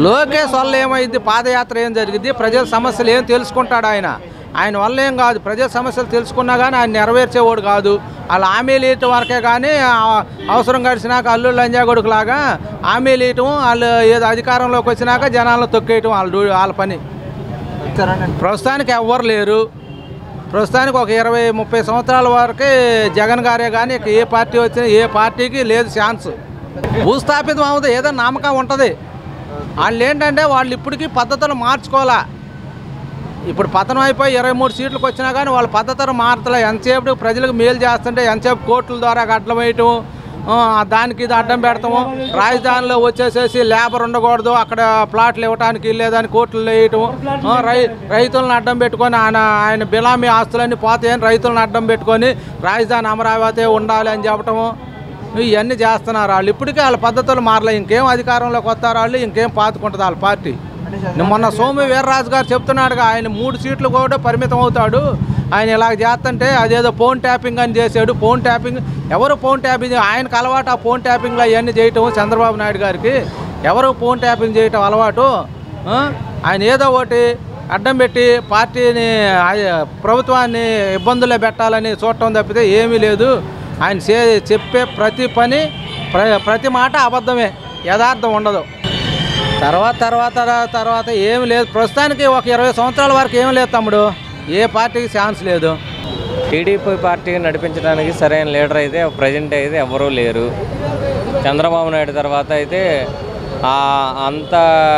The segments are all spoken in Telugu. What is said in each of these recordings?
లోకేష్ వల్ల ఏమైంది పాదయాత్ర ఏం జరిగింది ప్రజల సమస్యలు ఏం తెలుసుకుంటాడు ఆయన ఆయన వల్ల ఏం కాదు ప్రజల సమస్యలు తెలుసుకున్నా కానీ ఆయన నెరవేర్చేవాడు కాదు వాళ్ళు హామీలు ఇవ్వటం వరకే కానీ ఆ అవసరం గడిచినాక అల్లుళ్ళు లంజా కొడుకులాగా హామీలు ఇవ్వటం వాళ్ళు ఏదో అధికారంలోకి వచ్చినాక జనాలను తొక్కేయటం వాళ్ళ డ్యూ- వాళ్ళ పని ప్రస్తుతానికి ఎవ్వరు లేరు ప్రస్తుతానికి ఒక ఇరవై ముప్పై సంవత్సరాల వరకే జగన్ గారే కానీ ఇక ఏ పార్టీ వచ్చినా ఏ పార్టీకి లేదు ఛాన్స్ భూస్థాపితం అవుతుంది ఏదో నమ్మకం ఉంటుంది వాళ్ళు ఏంటంటే వాళ్ళు ఇప్పటికీ పద్ధతులు మార్చుకోవాలా ఇప్పుడు పతనం అయిపోయి ఇరవై మూడు సీట్లకు వచ్చినా కానీ వాళ్ళ పద్ధతులు మారతలే ఎంతసేపు ప్రజలకు మేలు చేస్తుంటే ఎంతసేపు కోర్టుల ద్వారా అడ్డం వేయటం ఆ, దానికి ఇది అడ్డం పెడతాము రాజధానిలో వచ్చేసేసి లేబర్ ఉండకూడదు అక్కడ ప్లాట్లు ఇవ్వడానికి లేదని కోర్టులు వేయటం ఆ, రై రైతులను అడ్డం పెట్టుకొని ఆయన ఆయన బిలామీ ఆస్తులన్నీ పోతాయని రైతులను అడ్డం పెట్టుకొని రాజధాని అమరావతి ఉండాలి అని చెప్పటము ఇవన్నీ చేస్తున్నారు వాళ్ళు ఇప్పటికే వాళ్ళ పద్ధతులు మారలే ఇంకేం అధికారంలోకి వస్తారు వాళ్ళు ఇంకేం పాతుకుంటుంది వాళ్ళ పార్టీ మొన్న సోము వీర్రాజు గారు చెప్తున్నాడుగా ఆయన మూడు సీట్లు కూడా పరిమితం అవుతాడు ఆయన ఇలాగ చేస్తుంటే అదేదో ఫోన్ ట్యాపింగ్ అని చేశాడు ఫోన్ ట్యాపింగ్ ఎవరు ఫోన్ ట్యాపింగ్ ఆయనకు అలవాటు ఆ ఫోన్ ట్యాపింగ్లో అవన్నీ చేయటం చంద్రబాబు నాయుడు గారికి ఎవరు ఫోన్ ట్యాపింగ్ చేయటం అలవాటు ఆ? ఆయన ఏదో ఒకటి అడ్డం పెట్టి పార్టీని ఆ- ప్రభుత్వాన్ని ఇబ్బందుల్లో పెట్టాలని చూడటం తప్పితే ఏమీ లేదు ఆయన చే- చెప్పే ప్రతి పని ప్ర- ప్రతి మాట అబద్ధమే యథార్థం ఉండదు తర్వాత తర్వాత తర్వాత ఏమి లేదు ప్రస్తుతానికి ఒక ఇరవై సంవత్సరాల వరకు ఏం లేదు తమ్ముడు ఏ పార్టీకి ఛాన్స్ లేదు టీడీపీ పార్టీ నడిపించడానికి సరైన లీడర్ అయితే ప్రజెంట్ అయితే ఎవరూ లేరు చంద్రబాబు నాయుడు తర్వాత అయితే ఆ అంత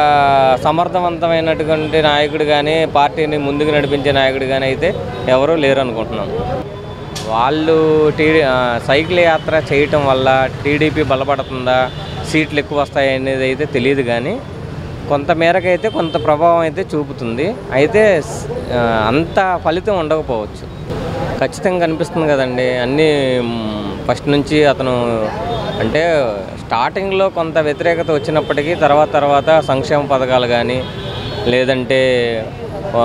సమర్థవంతమైనటువంటి నాయకుడు కానీ పార్టీని ముందుకు నడిపించే నాయకుడు కానీ అయితే ఎవరూ లేరు అనుకుంటున్నాం వాళ్ళు టీడీ ఆ, సైకిల్ యాత్ర చేయటం వల్ల టీడీపీ బలపడుతుందా సీట్లు ఎక్కువ వస్తాయి అనేది అయితే తెలియదు కానీ కొంత మేరకు అయితే కొంత ప్రభావం అయితే చూపుతుంది అయితే స్- ఆ, అంత ఫలితం ఉండకపోవచ్చు ఖచ్చితంగా కనిపిస్తుంది కదండి అన్నీ మ్, ఫస్ట్ నుంచి అతను అంటే స్టార్టింగ్లో కొంత వ్యతిరేకత వచ్చినప్పటికీ తర్వాత తర్వాత సంక్షేమ పథకాలు కానీ లేదంటే ఆ,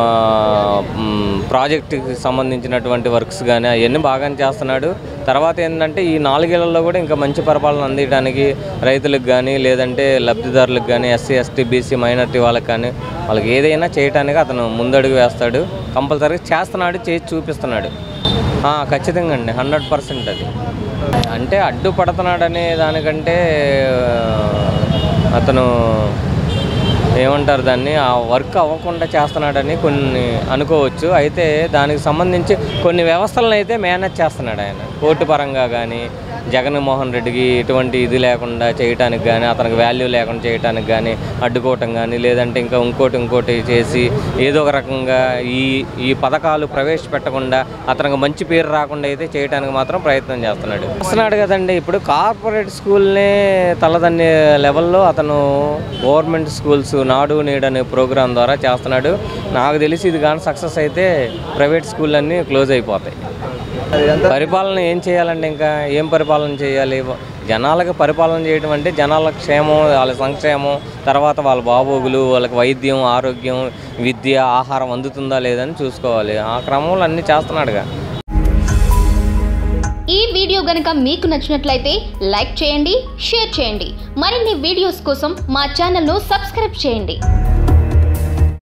మ్, ప్రాజెక్టుకి సంబంధించినటువంటి వర్క్స్ కానీ అవన్నీ బాగానే చేస్తున్నాడు తర్వాత ఏంటంటే ఈ నాలుగేళ్లలో కూడా ఇంకా మంచి పరిపాలన అందించడానికి రైతులకు కానీ లేదంటే లబ్ధిదారులకు కానీ ఎస్సీ ఎస్టీ బీసీ మైనార్టీ వాళ్ళకి కానీ వాళ్ళకి ఏదైనా చేయడానికి అతను ముందడుగు వేస్తాడు కంపల్సరీగా చేస్తున్నాడు చేసి చూపిస్తున్నాడు ఆ, ఖచ్చితంగా అండి హండ్రెడ్ పర్సెంట్ అది అంటే అడ్డుపడుతున్నాడనే దానికంటే ఆ, అతను ఏమంటారు దాన్ని ఆ వర్క్ అవ్వకుండా చేస్తున్నాడని కొన్ని అనుకోవచ్చు అయితే దానికి సంబంధించి కొన్ని వ్యవస్థలను అయితే మేనేజ్ చేస్తున్నాడు ఆయన కోర్టు పరంగా కానీ జగన్మోహన్ రెడ్డికి ఎటువంటి ఇది లేకుండా చేయటానికి కానీ అతనికి వాల్యూ లేకుండా చేయటానికి కానీ అడ్డుకోవటం కానీ లేదంటే ఇంకా ఇంకోటి ఇంకోటి చేసి ఏదో ఒక రకంగా ఈ ఈ పథకాలు ప్రవేశపెట్టకుండా అతనికి మంచి పేరు రాకుండా అయితే చేయడానికి మాత్రం ప్రయత్నం చేస్తున్నాడు చేస్తున్నాడు కదండి ఇప్పుడు కార్పొరేట్ స్కూల్నే తలదన్నే లెవెల్లో అతను గవర్నమెంట్ స్కూల్స్ నాడు నేడు అనే ప్రోగ్రాం ద్వారా చేస్తున్నాడు నాకు తెలిసి ఇది కానీ సక్సెస్ అయితే ప్రైవేట్ స్కూల్ అన్నీ క్లోజ్ అయిపోతాయి పరిపాలన ఏం చేయాలండి ఇంకా ఏం పరిపాలన చేయాలి జనాలకు పరిపాలన చేయడం అంటే జనాల క్షేమం వాళ్ళ సంక్షేమం తర్వాత వాళ్ళ బాబోగులు వాళ్ళకి వైద్యం ఆరోగ్యం విద్య ఆహారం అందుతుందా లేదని చూసుకోవాలి ఆ క్రమంలో అన్నీ చేస్తున్నాడుగా ఈ వీడియో గనుక మీకు నచ్చినట్లయితే లైక్ చేయండి షేర్ చేయండి మరిన్ని వీడియోస్ కోసం మా ఛానల్ను సబ్స్క్రైబ్ చేయండి